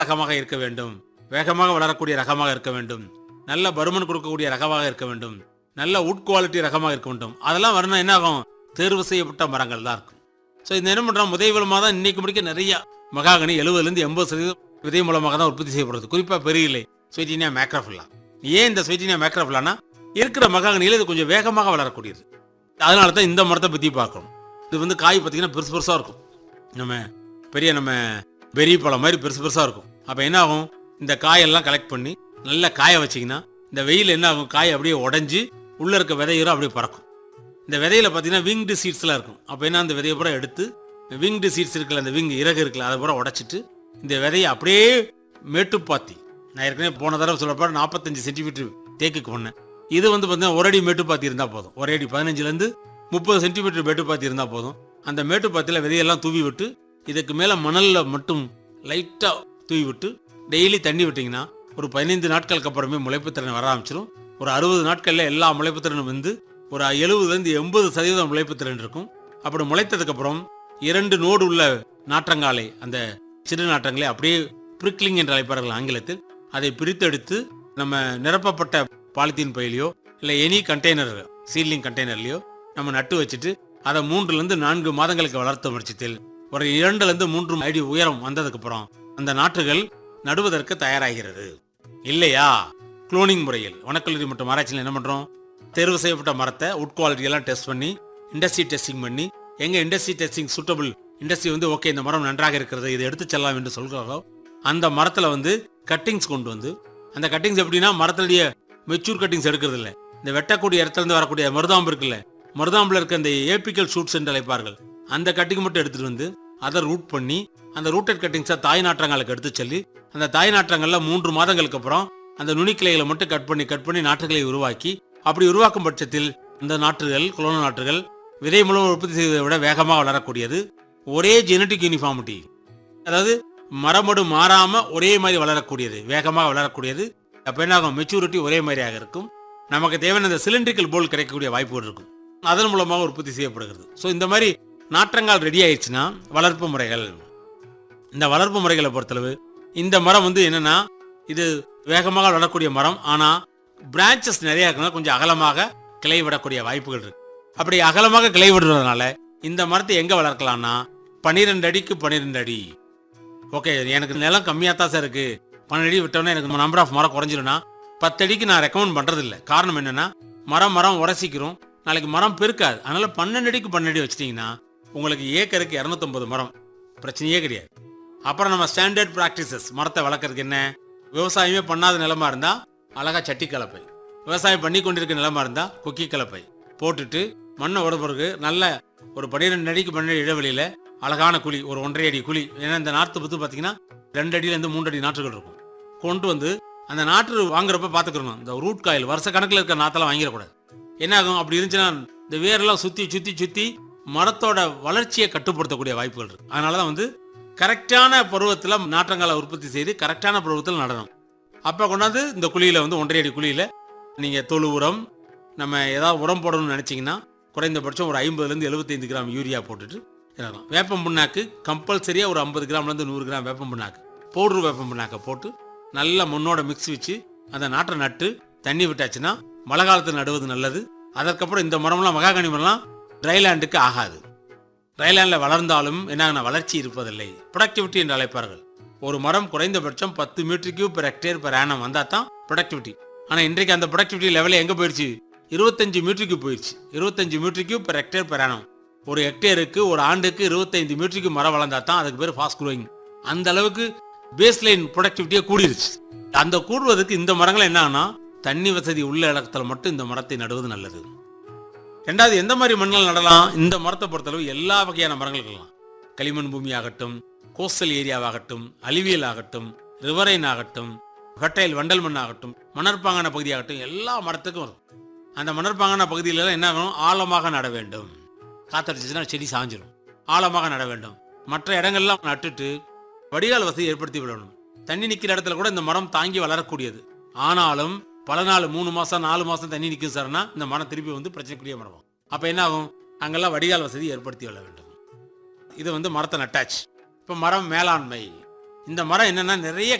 ரகமாக இருக்க வேண்டும் வேகமாக வளரக்கூடிய ரகமாக இருக்க வேண்டும் நல்ல பருமன் கொடுக்கக்கூடிய ரகமாக இருக்க வேண்டும் நல்ல உட் குவாலிட்டி ரகமாக இருக்க வேண்டும் அதெல்லாம் வரணும் என்ன ஆகும் தேர்வு செய்யப்பட்ட மரங்கள் தான் இருக்கும் ஸோ இந்த என்ன பண்ணுறோம் விதை மூலமாக தான் இன்னைக்கு முடிக்க நிறைய மகாகனி எழுபதுலேருந்து எண்பது சதவீதம் விதை மூலமாக தான் உற்பத்தி செய்யப்படுறது குறிப்பாக பெரியலை ஸ்வீட்டினியா மேக்ராஃபில்லா ஏன் இந்த ஸ்வீட்டினியா மேக்ராஃபில்லானா இருக்கிற மகாகனியில் இது கொஞ்சம் வேகமாக வளரக்கூடியது அதனால தான் இந்த மரத்தை பற்றி பார்க்கணும் இது வந்து காய் பார்த்தீங்கன்னா பெருசு பெருசாக இருக்கும் நம்ம பெரிய நம்ம பெரிய பழம் மாதிரி பெருசு பெருசாக இருக்கும் அப்போ என்ன ஆகும் இந்த காயெல்லாம் கலெக்ட் பண்ணி நல்லா காய வச்சிங்கன்னா இந்த வெயில் என்ன ஆகும் காய் அப்படியே உடஞ்சி உள்ளே இருக்க விதையரும் அப்படியே பறக்கும் இந்த விதையில பார்த்தீங்கன்னா விங்டு சீட்ஸ்லாம் இருக்கும் அப்போ என்ன அந்த விதையை பூரா எடுத்து விங்டு சீட்ஸ் இருக்குல்ல அந்த விங் இறகு இருக்குல்ல அதை பூரா உடைச்சிட்டு இந்த விதையை அப்படியே மேட்டுப்பாத்தி நான் ஏற்கனவே போன தடவை சொல்லப்போ நாற்பத்தஞ்சு சென்டிமீட்டர் தேக்குக்கு பண்ணேன் இது வந்து பார்த்தீங்கன்னா ஒரு அடி மேட்டுப்பாத்தி இருந்தால் போதும் ஒரு அடி பதினஞ்சுலேருந்து முப்பது சென்டிமீட்டர் மேட்டுப்பாத்தி இருந்தால் போதும் அந்த மேட்டுப்பாத்தியில் விதையெல்லாம் தூவி விட்டு இதுக்கு மேலே மணலில் மட்டும் லைட்டாக தூவி விட்டு டெய்லி தண்ணி விட்டிங்கன்னா ஒரு பதினைந்து நாட்களுக்கு அப்புறமே முளைப்புத்திறன் வர ஆரம்பிச்சிடும் ஒரு அறுபது நாட்களில் எல்லா முளைப்புத்திறனும் வந்து ஒரு எழுபதுலேருந்து எண்பது சதவீதம் முளைப்புத்திறன் இருக்கும் அப்படி முளைத்ததுக்கு அப்புறம் இரண்டு நோடு உள்ள நாற்றங்காலை அந்த சிறு நாற்றங்களை அப்படியே பிரிக்லிங் என்று அழைப்பார்கள் ஆங்கிலத்தில் அதை பிரித்தெடுத்து நம்ம நிரப்பப்பட்ட பாலித்தீன் பையிலையோ இல்லை எனி கண்டெய்னர் சீலிங் கண்டெய்னர்லையோ நம்ம நட்டு வச்சுட்டு அதை மூன்றுலேருந்து நான்கு மாதங்களுக்கு வளர்த்த பட்சத்தில் ஒரு இரண்டுலேருந்து மூன்று அடி உயரம் வந்ததுக்கு அப்புறம் அந்த நாற்றுகள் நடுவதற்கு தயாராகிறது இல்லையா குளோனிங் முறையில் வனக்கல்லூரி மற்றும் ஆராய்ச்சியில் என்ன பண்றோம் தேர்வு செய்யப்பட்ட மரத்தை உட் குவாலிட்டி எல்லாம் டெஸ்ட் பண்ணி இண்டஸ்ட்ரி டெஸ்டிங் பண்ணி எங்க இண்டஸ்ட்ரி டெஸ்டிங் சூட்டபிள் இண்டஸ்ட்ரி வந்து ஓகே இந்த மரம் நன்றாக இருக்கிறது இதை எடுத்து செல்லலாம் என்று சொல்கிறாரோ அந்த மரத்துல வந்து கட்டிங்ஸ் கொண்டு வந்து அந்த கட்டிங்ஸ் எப்படின்னா மரத்துடைய மெச்சூர் கட்டிங்ஸ் எடுக்கிறது இல்ல இந்த வெட்டக்கூடிய இடத்துல இருந்து வரக்கூடிய மருதாம்பு இருக்குல்ல மருதாம்புல இருக்க அந்த ஏபிக்கல் ஷூட்ஸ் என்று அழைப்பார்கள் அந்த கட்டிங் மட்டும் எடுத்துட்டு வந்து அதை ரூட் பண்ணி அந்த ரூட்டட் கட்டிங்ஸை தாய் நாற்றங்களுக்கு எடுத்து சொல்லி அந்த தாய் நாற்றங்கள்ல மூன்று மாதங்களுக்கு அப்புறம் அந்த நுனிக்கிளைகளை மட்டும் கட் பண்ணி கட் பண்ணி நாற்றுகளை உருவாக்கி அப்படி உருவாக்கும் பட்சத்தில் இந்த நாற்றுகள் குளோன நாற்றுகள் விதை மூலம் உற்பத்தி செய்வதை விட வேகமாக வளரக்கூடியது ஒரே ஜெனட்டிக் யூனிஃபார்மிட்டி அதாவது மரமடு மாறாம ஒரே மாதிரி வளரக்கூடியது வேகமாக வளரக்கூடியது அப்ப என்ன ஆகும் மெச்சூரிட்டி ஒரே மாதிரியாக இருக்கும் நமக்கு தேவையான இந்த சிலிண்ட்ரிக்கல் போல் கிடைக்கக்கூடிய வாய்ப்புகள் இருக்கும் அதன் மூலமாக உற்பத்தி செய்யப்படுகிறது ஸோ இந்த மாதிரி நாற்றங்கால் ரெடி ஆயிடுச்சுன்னா வளர்ப்பு முறைகள் இந்த வளர்ப்பு முறைகளை பொறுத்தளவு இந்த மரம் வந்து என்னன்னா இது வேகமாக வளரக்கூடிய மரம் ஆனா பிரான்ச்சஸ் நிறைய இருக்குன்னா கொஞ்சம் அகலமாக கிளை விடக்கூடிய வாய்ப்புகள் இருக்கு அப்படி அகலமாக கிளை விடுறதுனால இந்த மரத்தை எங்க வளர்க்கலாம்னா பன்னிரெண்டு அடிக்கு பன்னிரெண்டு அடி ஓகே எனக்கு நிலம் கம்மியாக தான் சார் இருக்கு பன்னெண்டு அடி விட்டோன்னே எனக்கு நம்பர் ஆஃப் மரம் குறைஞ்சிரும்னா பத்து அடிக்கு நான் ரெக்கமெண்ட் பண்றது இல்ல காரணம் என்னன்னா மரம் மரம் உரசிக்கிறோம் நாளைக்கு மரம் பெருக்காது அதனால பன்னெண்டு அடிக்கு பன்னெண்டு அடி வச்சிட்டீங்கன்னா உங்களுக்கு ஏக்கருக்கு இரநூத்தொம்பது மரம் பிரச்சனையே கிடையாது அப்புறம் நம்ம ஸ்டாண்டர்ட் ப்ராக்டிசஸ் மரத்தை வளர்க்கறதுக்கு என்ன விவசாயமே பண்ணாத நிலமா இருந்தா அழகா சட்டி கலப்பை விவசாயம் பண்ணி கொண்டிருக்க நிலமா இருந்தா கொக்கி கலப்பை போட்டுட்டு மண்ணை உட பிறகு நல்ல ஒரு பன்னிரெண்டு அடிக்கு பன்னெண்டு இடைவெளியில அழகான குழி ஒரு ஒன்றரை அடி குழி ஏன்னா இந்த நாற்று பத்து பார்த்தீங்கன்னா ரெண்டு அடியில இருந்து மூன்று அடி நாற்றுகள் இருக்கும் கொண்டு வந்து அந்த நாற்று வாங்குறப்ப பார்த்துக்கணும் இந்த ரூட் காயில் வருஷ கணக்கில் இருக்க நாத்தெல்லாம் வாங்கிடக்கூடாது என்ன ஆகும் அப்படி இருந்துச்சுன்னா இந்த வேரெல்லாம் சுத்தி சுத்தி சுத்தி மரத்தோட வளர்ச்சியை கட்டுப்படுத்தக்கூடிய வாய்ப்புகள் இருக்கு அதனால தான் வந்து கரெக்டான பருவத்தில் நாற்றங்காலை உற்பத்தி செய்து கரெக்டான பருவத்தில் நடணும் அப்போ கொண்டாந்து இந்த குழியில வந்து ஒன்றரை அடி குழியில நீங்க தொழு உரம் நம்ம ஏதாவது உரம் போடணும்னு நினைச்சீங்கன்னா குறைந்தபட்சம் ஒரு ஐம்பதுலேருந்து எழுபத்தைந்து கிராம் யூரியா போட்டுட்டு இறங்கலாம் வேப்பம் புண்ணாக்கு கம்பல்சரியா ஒரு ஐம்பது கிராம்லேருந்து நூறு கிராம் வேப்பம் புண்ணாக்கு பவுட்ரு வேப்பம் புண்ணாக்கை போட்டு நல்லா மண்ணோட மிக்ஸ் வச்சு அந்த நாட்டை நட்டு தண்ணி விட்டாச்சுன்னா மழை காலத்தில் நடுவது நல்லது அதற்கப்புறம் இந்த மரம்லாம் மகாகனி மரம்லாம் ட்ரைலேண்டுக்கு ஆகாது ட்ரைலேண்டில் வளர்ந்தாலும் என்ன வளர்ச்சி இருப்பதில்லை ப்ரொடக்டிவிட்டி என்று அழைப்பார்கள் ஒரு மரம் குறைந்தபட்சம் பத்து metre cube per hectare per annum வந்தால் தான் ப்ரொடக்டிவிட்டி ஆனால் இன்றைக்கு அந்த ப்ரொடக்டிவிட்டி லெவலில் எங்கே போயிடுச்சு இருபத்தஞ்சு மீட்டருக்கு போயிடுச்சு இருபத்தஞ்சு metre cube per hectare per annum ஒரு ஹெக்டேருக்கு ஒரு ஆண்டுக்கு இருபத்தைந்து மீட்டருக்கு மரம் வளர்ந்தா தான் அதுக்கு பேர் ஃபாஸ்ட் க்ரோயிங் அந்த அளவுக்கு பேஸ் லைன் ப்ரொடக்டிவிட்டியே கூடிருச்சு அந்த கூடுவதற்கு இந்த மரங்கள் என்னன்னா தண்ணி வசதி உள்ள இடத்துல மட்டும் இந்த மரத்தை நடுவது நல்லது ரெண்டாவது எந்த மாதிரி மண்ணில் நடலாம் இந்த மரத்தை பொறுத்தளவு எல்லா வகையான மரங்கள் இருக்கலாம் களிமண் பூமி ஆகட்டும் கோஸ்டல் ஏரியாவாகட்டும் அலுவியல் ஆகட்டும் ரிவரைன் ஆகட்டும் ஃபெர்டைல் வண்டல் மண் ஆகட்டும் மணற்பாங்கான பகுதியாகட்டும் எல்லா மரத்துக்கும் வரும் அந்த மணற்பாங்கான பகுதியிலலாம் என்ன ஆகணும் ஆழமாக நட வேண்டும் காத்தடிச்சுன்னா செடி சாஞ்சிரும் ஆழமாக நட வேண்டும் மற்ற இடங்கள்லாம் நட்டுட்டு வடிகால் வசதி ஏற்படுத்தி விடணும் தண்ணி நிற்கிற இடத்துல கூட இந்த மரம் தாங்கி வளரக்கூடியது ஆனாலும் பல நாள் மூணு மாசம் நாலு மாசம் தண்ணி நிற்கும் சார்னா இந்த மரம் திருப்பி வந்து பிரச்சனைக்குரிய மரம் அப்ப என்ன ஆகும் அங்கெல்லாம் வடிகால் வசதி ஏற்படுத்தி விட வேண்டும் இது வந்து மரத்தை நட்டாச்சு இப்போ மரம் மேலாண்மை இந்த மரம் என்னன்னா நிறைய